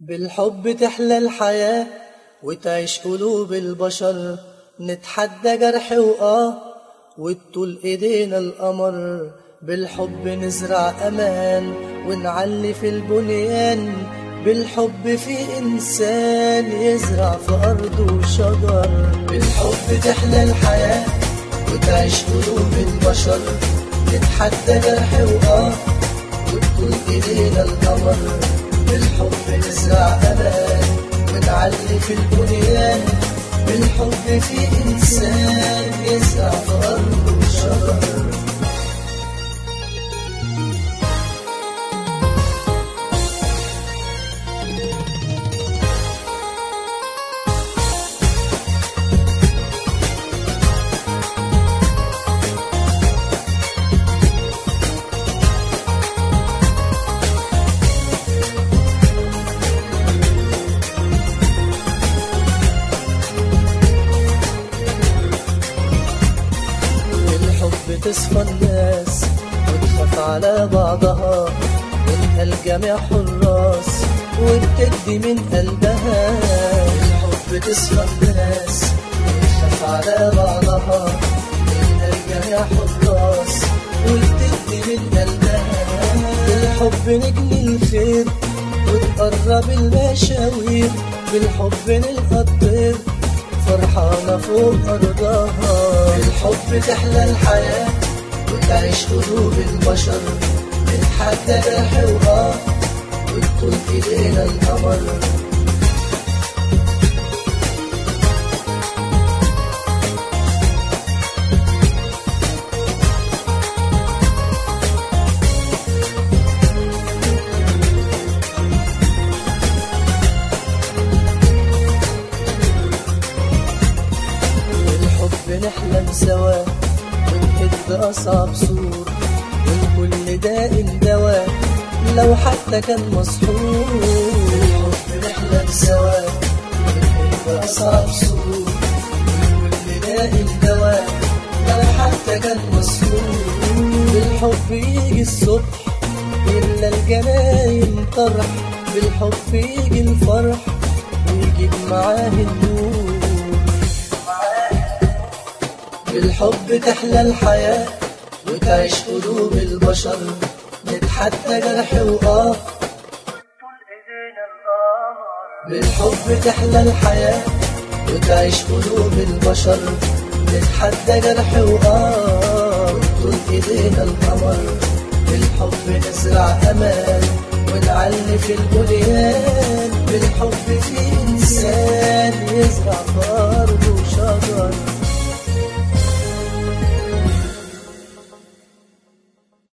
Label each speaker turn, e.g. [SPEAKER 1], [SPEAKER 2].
[SPEAKER 1] بالحب تحلى الحياة وتعيش قلوب البشر نتحدى جرح وآه وتطول ايدينا القمر بالحب نزرع امان ونعلي في البنيان بالحب في انسان يزرع في ارضه شجر بالحب تحلى الحياة وتعيش قلوب البشر نتحدى جرح وآه وتطول ايدينا القمر بالحب نزرع امان ونعلي في البنيان بالحب في انسان يزرع في ارضه شجر بالحب تصفى الناس وتخاف على بعضها منها الجميع حراس وبتدي من قلبها بالحب تصفى الناس وتخاف على بعضها منها الجميع حراس وبتدي من قلبها بالحب نجني الخير وتقرب المشاوير بالحب نلقى الطير فرحانة فوق أرضها بالحب تحلى الحياة وتعيش قلوب البشر نتحدى جرح وآه وتطول إيدينا القمر بالحب نحلم سوا ونهد أصعب سور والكل داء دواء لو حتى كان مسحور بالحب نحلم سوا ونهد أصعب سور والكل داء دواء لو حتى كان مسحور بالحب يجي الصبح إلا الجناين طرح بالحب يجي الفرح ويجيب معاه النور بالحب تحلى الحياة وتعيش قلوب البشر نتحدى جرح وآه بالحب تحلى الحياة وتعيش قلوب البشر نتحدى جرح وآه طول ايدينا القمر بالحب نزرع أمان ونعلي في البنيان بالحب في إنسان يزرع فار